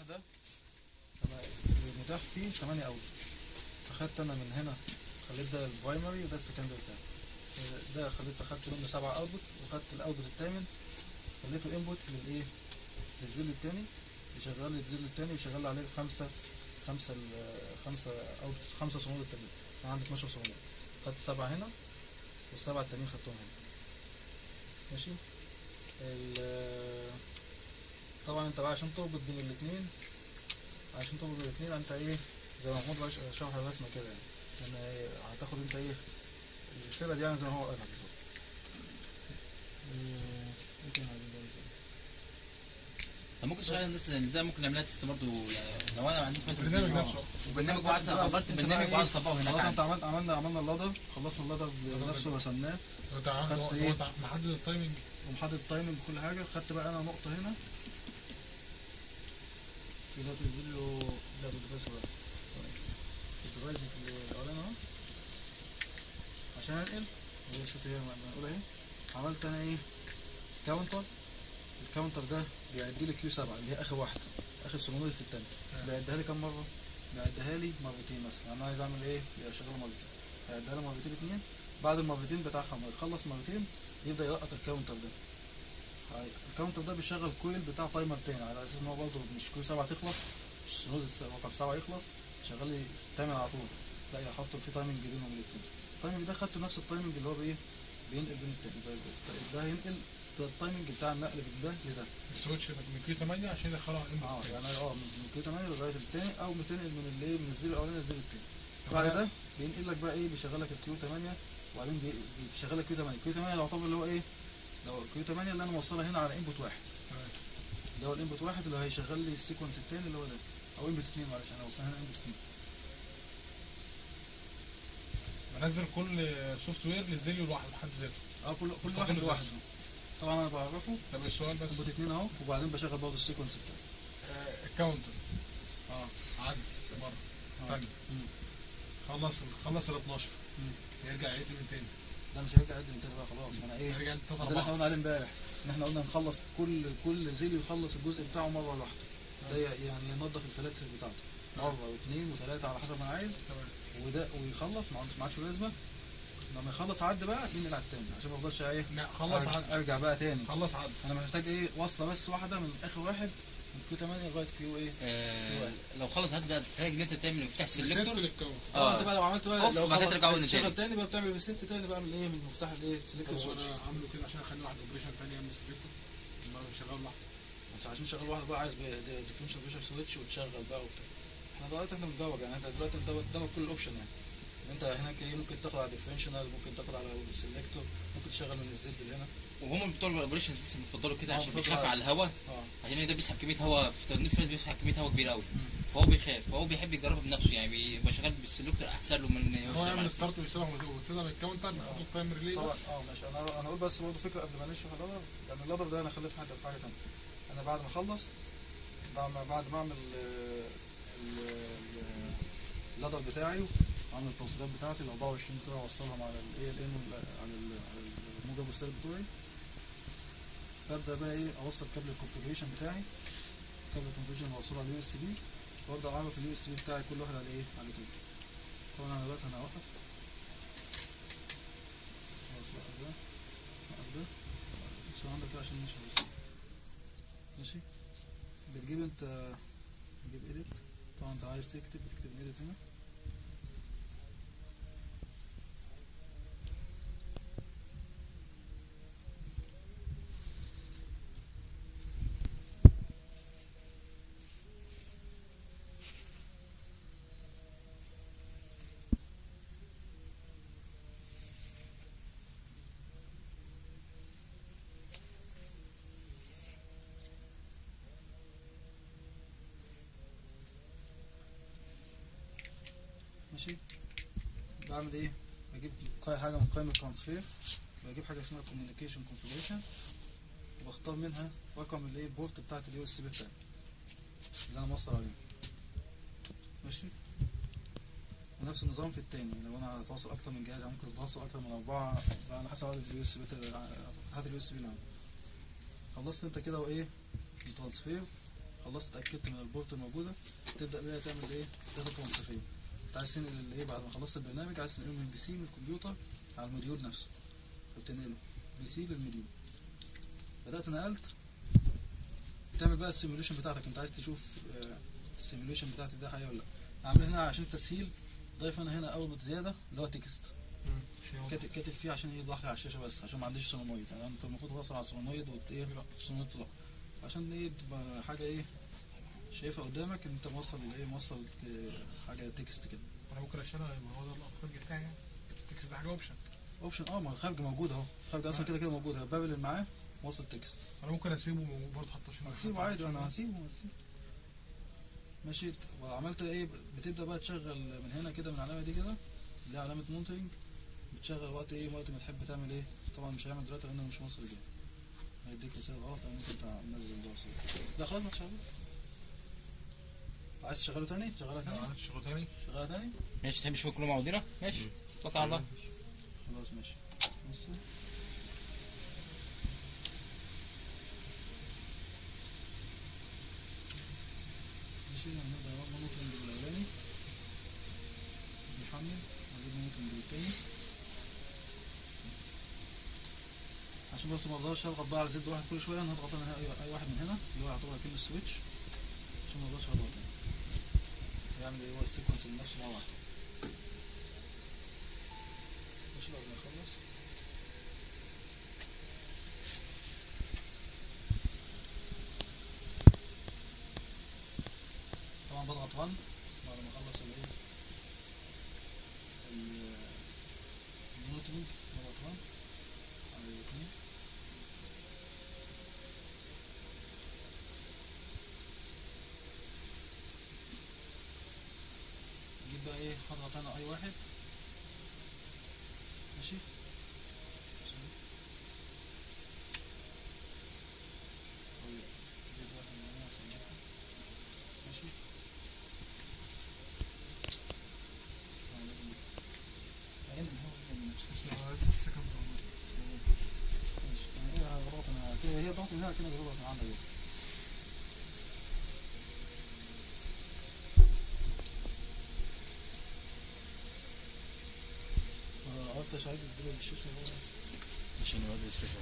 ده انا المتاح فيه 8 اوت فخدت انا من هنا خليت ده البرايمري وده السكندري بتاعي ده خليت اخدت منه سبعة اوتبوت وخدت الاوتبوت الثامن خليته انبوت للايه للزل التاني يشغل لي الزل التاني ويشغل لي عليه خمسة خمسة ال- خمسة اوت خمسة صمود التانيين انا عندي 12 صمود خدت سبعة هنا والسبعة التانيين خدتهم هنا ماشي ال- طبعا انت بقى عشان تربط بين الاتنين عشان تربط بين الاتنين انت ايه زي ما محمود بقى شرح الرسمة كده يعني ان إيه، هتاخد انت ايه الفرقة دي يعني زي ما هو قالها بالظبط ايه ايه تاني عايزين نقول تاني؟ طب ممكن تشغل الناس ازاي ممكن نعملها تيست برضه يعني لو انا ما عنديش مثلا البرنامج زي- نفسه. وبرنامج وعايز انت بقى- عملت انت برنامج بقى وعايز ايه؟ اطبقه هناك خلاص انت عندي. عملت عملنا عملنا اللادر خلصنا اللادر بنفسه رسمناه انت عارف خدت هو- ايه؟ هو انت محدد التايمنج ومحدد التايمنج وكل حاجه خدت بقى انا نقطه هنا في ده في الفيديو لا بالديفايس بقى في الديفايس الاولاني اهو عشان انقل هي شفت هي منقوله اهي عملت انا ايه كاونتر الكاونتر ده بيعد لي كيو 7 اللي هي اخر واحده اخر سولونويد في التانك بيعدها لي كام مره بيعدها لي مرتين مثلا انا عايز اعمل ايه يبقى شغاله مرتين هيعدها لي مرتين اتنين بعد المرتين بتاعها ما يخلص مرتين يبدا يلقط الكاونتر ده هاي- الكاونتر ده بيشغل كويل بتاع تايمر تاني على اساس ان هو برضه مش كل سبعه تخلص مش سنود الس- رقم سبعه يخلص شغال لي تامن على طول لا يحط في تايمنج بينهم الاثنين التايمنج ده خدته نفس التايمنج اللي هو بايه بينقل بين التاني ده- ده هينقل ده التايمنج بتاع النقل من ده لده السويتش من كيو 8 عشان يدخلها اه انبوت يعني اه من من كيو 8 لغايه التاني او بتنقل من الايه من الزيرو الاولاني للزيرو التاني بعد ده بينقل لك بقى ايه بيشغل لك الكيو 8 وبعدين بي- بيشغل لك كيو 8 كيو 8 يعتبر اللي هو ايه لو كيو 8 اللي انا موصلها هنا على انبوت واحد اللي هو الانبوت واحد اللي هيشغل لي السيكونس التاني اللي هو ده او انبوت اتنين معلش انا وصلنا هنا انبوت اتنين بنزل كل سوفت وير للزيليو لوحده بحد ذاته اه كل كل مستقل واحد بذاته. لوحده طبعا انا بعرفه طب السؤال بس انبوت اتنين اهو وبعدين بشغل برضه السيكونس بتاعي آه، الكاونتر اه عدى مره آه. تاني مم. خلص خلص ال 12 مم. يرجع يعد من تاني ده مش هيرجع قد من تاني بقى خلاص ما انا ايه يرجع يعد ده تلات اللي احنا اربعه قلنا عليه امبارح ان احنا قلنا نخلص كل كل زيل يخلص الجزء بتاعه مره واحده ده يعني ينظف الفلاتر بتاعته مره واثنين وثلاثه على حسب ما أنا عايز تمام وده ويخلص ما عادش- ما عادش لازمه لما يخلص عد بقى ينقل على التاني عشان ما افضلش ايه لا خلص أرجع- عد ارجع بقى تاني خلص عد انا محتاج ايه واصله بس واحده من اخر واحد من كيو 8 لغايه كيو ايه آه، لو خلص هات بقى تحتاج ان انت تعمل مفتاح ريست سيلكتور للكاونتر اه انت بقى لو عملت بقى أوف، لو بعد كده خلص ترجعوا عايز تاني. تشتغل تاني بقى بتعمل ريست تاني بقى من ايه من مفتاح الايه سيلكتور طب سويتش انا عامله كده عشان اخلي واحد اوبريشن تاني يعمل سيلكتور ما شغال لوحده انت عشان تشغل واحد بقى عايز ديفرنشال فيشر سويتش وتشغل بقى وبتاع احنا دلوقتي احنا بنجاوب يعني انت دلوقتي انت قدامك كل الاوبشن يعني انت هناك ايه ممكن تاخد على ديفرنشال ممكن تاخد على سيلكتور ممكن تشغل من الزد اللي هنا وهم بتوع الاوبريشن سيستم بيفضلوا كده اه، عشان بيفضلوا بيخاف على- على الهواء اه عشان ده بيسحب كميه هواء في تنظيف الفريز بيسحب كميه هواء كبيره قوي فهو بيخاف فهو بيحب يجربها بنفسه يعني بيبقى شغال بالسلكتور احسن له من إنه هو يشتغل يعمل على ستارت ويشتغل وتقدر الكاونتر نحط التايم ريلي طبعا بس اه ماشي انا انا اقول بس برضه فكره قبل ما نشرح اللادر يعني اللادر ده انا اخليه في حاجه في حاجه ثانيه انا بعد ما اخلص بعد ما بعد ما اعمل آه، ال- ال- اللادر بتاعي واعمل التوصيلات بتاعتي ال 24 كده اوصلهم على الاي ال ام على ال- على الموجب والسالب بتوعي ببدا بقى ايه اوصل كابل الكونفجريشن بتاعي كابل الكونفجريشن اوصله على اليو اس بي وابدا اعمل في اليو اس بي بتاعي كل واحد على ايه على كده طبعا انا دلوقتي انا هوقف خلاص وقف ده وقف ده بص عندك كده عشان نشرح بس ماشي بتجيب انت بتجيب ايديت طبعا انت عايز تكتب بتكتب ايديت هنا ماشي بعمل ايه بجيب قا- حاجه من قائمه ترانسفير بجيب حاجه اسمها كوميونيكيشن كونفيجريشن وبختار منها رقم الايه البورت بتاعت اليو اس بي بتاعي اللي انا موصل عليه ماشي ونفس النظام في التاني لو انا هتوصل اكتر من جهاز يعني ممكن اتوصل اكتر من اربعه بقى على حسب عدد اليو اس بي فتحات اليو اس بي اللي عندي خلصت انت كده وايه الترانسفير خلصت اتاكدت من البورت الموجوده تبدا بقى تعمل ايه داتا ترانسفير انت عايز تنقل الايه بعد ما خلصت البرنامج عايز تنقله من البي سي من الكمبيوتر على الموديول نفسه فبتنقله بي سي للموديول بدات نقلت تعمل بقى السيموليشن بتاعتك انت عايز تشوف آه، السيموليشن بتاعتي ده حقيقي ولا لا عامل هنا عشان التسهيل ضايف انا هنا اول زياده اللي هو تكست كاتب كاتب فيه عشان يوضح لي على الشاشه بس عشان ما عنديش سولونويد يعني انت المفروض توصل على السولونويد وت ايه السولونويد طلع عشان ايه تبقى حاجه ايه شايفها قدامك ان انت موصل ايه موصل ت- حاجه تكست كده انا ممكن اشيلها يبقى هو ده الخارج بتاعي يعني التكست ده حاجه اوبشن اوبشن اه ما الخارج موجود اهو الخارج اصلا كده كده موجود الباب اللي معاه موصل تكست انا ممكن اسيبه برضه حتى عشان هتسيبه عادي انا هسيبه هسيبه ماشي وعملت ايه بتبدا بقى تشغل من هنا كده من العلامه دي كده اللي هي علامه مونترنج بتشغل وقت ايه وقت ما تحب تعمل ايه طبعا مش هيعمل دلوقتي لانه مش مصري جاي هيديك رساله غلط او ممكن تنزل ده صوت لا خلاص ما تشغله عايز تشغله تاني شغلها تاني عملت شغل تاني شغلها تاني ماشي تحب تشوف كله مع بعضينا ماشي توكل على الله خلاص ماشي بص ماشي هنبدأ بقى المونيتورنج الأولاني بيحمل هنجيب المونيتورنج التاني عشان بس ما اقدرش اضغط بقى على زد واحد كل شويه انا هضغط انا اي أي واحد من هنا اللي هو يعتبر كأنه السويتش عشان ما اقدرش اضغط تاني يعمل ايه هو السيكونس لنفسه مع بعض ماشي بعد ما يخلص طبعا بضغط رن بعد ما اخلص الايه ال- المونيتورنج بضغط رن على الاثنين نجيب بقى ايه هضغط انا اي واحد ماشي طيب، زد واحد من هنا عشان ناخد. ماشي طبعا لازم عين هو من نفسه. بس هو لسه في السكن ماشي انا ايه غلط انا كده هي ضغط من هنا كده غلط انا عامل ايه اه قلت شايف الدنيا بالشاشه هو عشان يودي السيستم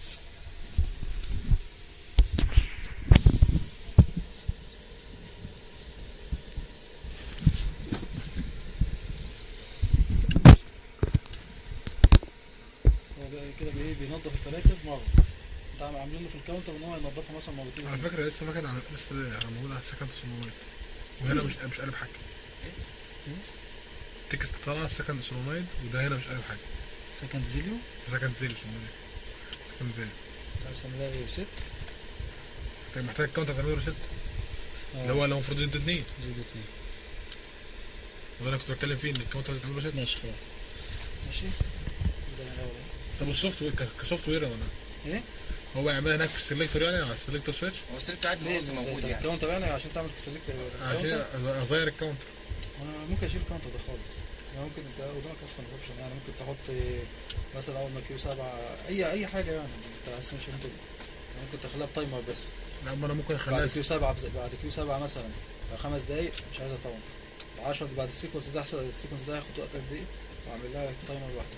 هو بقى كده بايه بينظف الفلاتر مره انت عم- عاملين له في الكاونتر ان هو ينظفها مثلا مرتين على فكره لسه فاكر على لسه على موجود على السكن 900 وهنا مش مش قالب حاجه إيه؟ التكست طالع السكن 900 وده هنا مش قالب حاجه سكند زيليو سكن زيرو 900 سكن زيرو عايز تعملها ايه ست انت محتاج الكاونتر تعمله ريست اللي هو لو المفروض يدي اتنين زيرو اتنين وده انا كنت بتكلم فيه ان الكاونتر لازم تعمله ريست ماشي خلاص ماشي ده من الاول طب السوفت وير ك- كسوفت وير ولا ايه؟ هو يعملها هناك في السلكتور يعني على السلكتور سويتش هو السلك عادي في مصر موجود يعني الكاونتر يعني عشان تعمل سيلكت عشان اغير الكاونتر انا ممكن اشيل الكاونتر ده خالص يعني ممكن انت قدامك اصلا اوبشن يعني ممكن تحط إيه، مثلا اول ما كيو 7 اي اي حاجه يعني انت اصلا مش ممكن يعني ممكن تخليها بتايمر بس لا ما انا ممكن اخليها بعد كيو 7 بعد كيو 7 مثلا خمس دقايق مش عايزها طبعا 10 بعد السيكونس ده يحصل السيكونس ده هياخد وقت قد ايه واعمل لها تايمر لوحده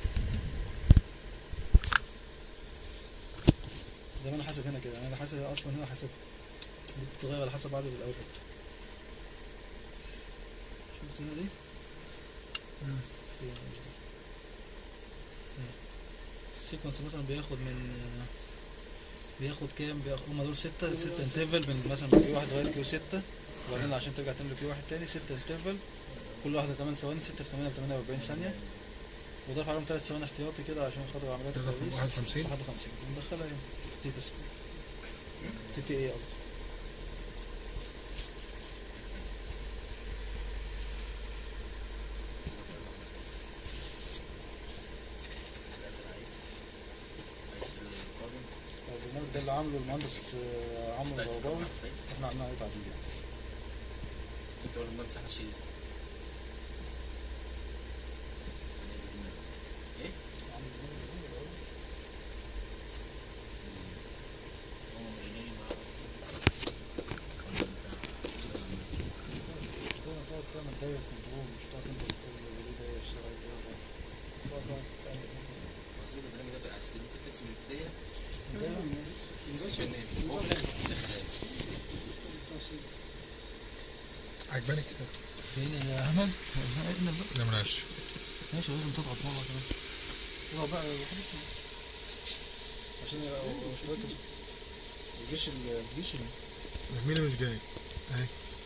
زي ما انا حاسب هنا كده يعني انا حاسب اصلا هنا حاسبها دي بتتغير على حسب عدد الاوتبوت شفت هنا دي؟ مم. فين مش دي. هنا. السيكونس مثلا بياخد من بياخد كام بياخد هما دول ستة ستة انترفال من مثلا كيو واحد لغاية كيو ستة وبعدين عشان ترجع تعمل كيو واحد تاني ستة انترفال كل واحدة 8 ثواني 6 في 8 ب 48 ثانية وضاف عليهم 3 ثواني احتياطي كده عشان خاطر عمليات كده في التدريس 51. 51 بندخلها ايه في تي 9 في تي ايه قصدي البرنامج ده اللي عامله المهندس آه، عمرو الغرباوي احنا عملنا عليه تعديل يعني كنت اقول المهندس احمد شديد ايه؟ عامل برنامج ده ولا إيه؟ هم مش جايين معاه اصلا عجباني كده فين يا احمد اقلب بقى لا ملهاش ماشي لازم تضغط مره كمان اضغط بقى عشان تركز الجيش ال- الجيش ال- مين اللي مش جاي؟ اهي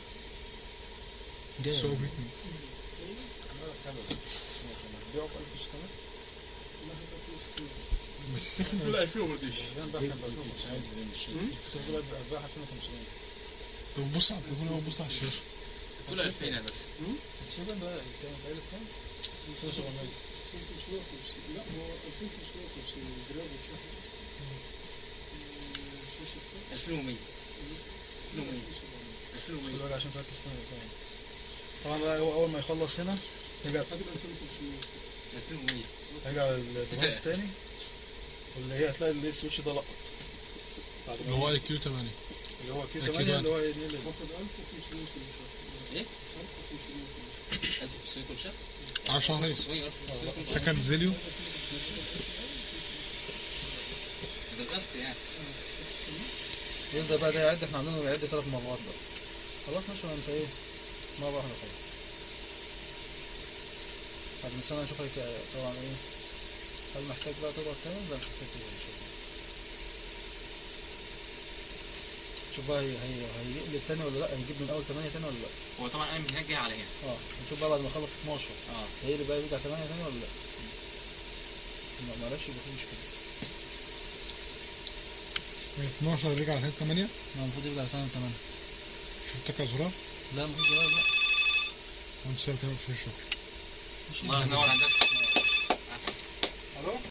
جاي سوفيت بيعوا ب 1600 بس سخن دول 2000 وما رضيش كان بقى احنا ب 2500 تقول لك بقى 2500 طب بص على التليفون اهو بص على الشاشه طول 2000 يا بس الشباب ده كام قايل كام؟ 700 لا هو 2550 جرام والشحن 2100 2100 2100 خلي بالك عشان تركز سنة كمان طبعا بقى هو اول ما يخلص هنا يرجع هذه ب 2500 2100 هيرجع الديفايس تاني واللي هي هتلاقي اللي السويتش ده لقط بعد ما اللي هو اي كيو 8 اللي هو كيو أكيد 8 بقى. اللي هو ينقل باخد 1500 كل شهر إيه؟ 1500 كل شهر 1500 كل شهر 10 شهرين 1500 1500 كل شهر سكند زيليو ده القسط يعني يبدا بقى ده يعد احنا عاملينه يعد ثلاث مرات بقى خلاص ماشي انت ايه مرة واحدة خلاص بعد ما السنة نشوف هيك طبعا ايه هل محتاج بقى تضغط تاني ولا مش محتاج تضغط ان شاء الله شوف بقى هي هي هيقلب تاني ولا لا هيجيب من اول 8 تاني ولا لا هو طبعا انا من هناك جاي على هنا اه نشوف بقى بعد ما يخلص 12 اه هيقلب بقى يرجع 8 تاني ولا لا ما معرفش يبقى في مشكلة من 12 رجع على 8 ما المفروض يرجع 8 8 شفتك يا زرار لا المفروض يرجع لا وانت سايب كده في الشغل مش الله ينور هندسه احسن الو